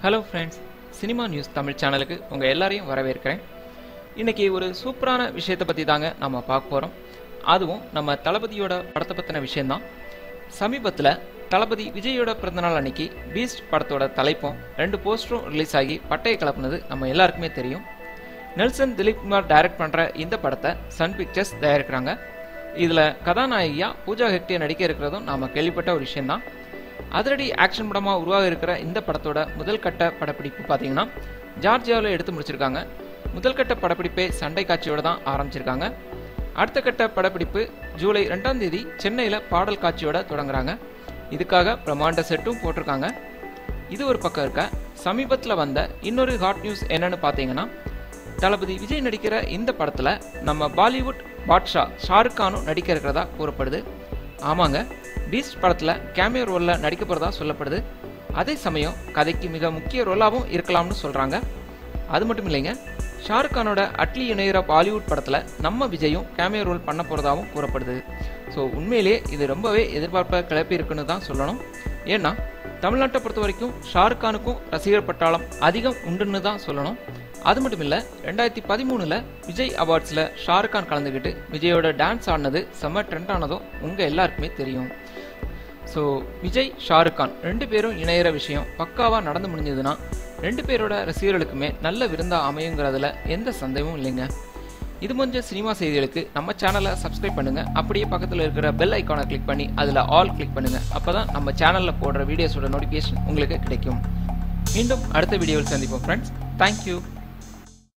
hello friends cinema news Tamil சேனலுக்கு உங்கள் எல்லாரையும் வரவேற்கிறேன் இன்னைக்கு ஒரு சூப்பரான விஷயத்தை பற்றி தாங்க நம்ம பார்க்க போகிறோம் அதுவும் நம்ம தளபதியோட படத்தை பற்றின விஷயம்தான் சமீபத்தில் தளபதி விஜயோட பிறந்தநாள் அன்னைக்கு பீஸ்ட் படத்தோட தலைப்பும் ரெண்டு போஸ்டரும் ரிலீஸ் ஆகி பட்டையை கலப்புனது நம்ம எல்லாருக்குமே தெரியும் நெல்சன் திலீப் குமார் டைரக்ட் பண்ணுற இந்த படத்தை சன் பிக்சர்ஸ் தயாரிக்கிறாங்க இதில் கதாநாயகியா பூஜா ஹெக்டே நடிக்க இருக்கிறதும் நாம் கேள்விப்பட்ட ஒரு விஷயம்தான் அதிரடி ஆக்ஷன் படமாக உருவாக இருக்கிற இந்த படத்தோட முதல் கட்ட படப்பிடிப்பு பார்த்தீங்கன்னா ஜார்ஜியாவில் எடுத்து முடிச்சிருக்காங்க முதல் கட்ட படப்பிடிப்பே சண்டை காட்சியோட தான் ஆரம்பிச்சிருக்காங்க அடுத்த கட்ட படப்பிடிப்பு ஜூலை ரெண்டாம் தேதி சென்னையில் பாடல் காட்சியோட தொடங்குறாங்க இதுக்காக பிரம்மாண்ட செட்டும் போட்டிருக்காங்க இது ஒரு பக்கம் இருக்க சமீபத்தில் வந்த இன்னொரு ஹாட் நியூஸ் என்னன்னு பார்த்தீங்கன்னா தளபதி விஜய் நடிக்கிற இந்த படத்தில் நம்ம பாலிவுட் பாட்ஷா ஷாருக் கானும் நடிக்க இருக்கிறதா கூறப்படுது ஆமாங்க பீஸ்ட் படத்தில் கேமியோ ரோலில் நடிக்க போகிறதா சொல்லப்படுது அதே சமயம் கதைக்கு மிக முக்கிய ரோலாகவும் இருக்கலாம்னு சொல்கிறாங்க அது மட்டும் இல்லைங்க ஷாருக் கானோட அட்லி இணையிற பாலிவுட் படத்தில் நம்ம விஜயும் கேமியோ ரோல் பண்ண போகிறதாகவும் கூறப்படுது ஸோ உண்மையிலேயே இது ரொம்பவே எதிர்பார்ப்பை கிளப்பி இருக்குன்னு தான் சொல்லணும் ஏன்னா தமிழ்நாட்டை பொறுத்த வரைக்கும் ஷாருக் கானுக்கும் ரசிகர் பட்டாளம் அதிகம் உண்டுன்னு தான் சொல்லணும் அது மட்டும் இல்லை ரெண்டாயிரத்தி பதிமூணில் விஜய் அவார்ட்ஸில் ஷாருக் கான் கலந்துக்கிட்டு விஜயோட டான்ஸ் ஆடினது செம்ம ட்ரெண்ட் ஆனதும் உங்கள் எல்லாருக்குமே தெரியும் ஸோ விஜய் ஷாருக் கான் ரெண்டு பேரும் இணையிற விஷயம் பக்காவாக நடந்து முடிஞ்சதுன்னா ரெண்டு பேரோட ரசிகர்களுக்குமே நல்ல விருந்தா அமையுங்கிறதுல எந்த சந்தேகமும் இல்லைங்க இது போன்ற சினிமா செய்திகளுக்கு நம்ம சேனலை சப்ஸ்கிரைப் பண்ணுங்க அப்படியே பக்கத்தில் இருக்கிற பெல் ஐக்கானை கிளிக் பண்ணி அதில் ஆல் கிளிக் பண்ணுங்க அப்பதான் நம்ம சேனலில் போடுற வீடியோஸோட நோட்டிஃபிகேஷன் உங்களுக்கு கிடைக்கும் மீண்டும் அடுத்த வீடியோவில் சந்திப்போம் ஃப்ரெண்ட்ஸ் தேங்க்யூ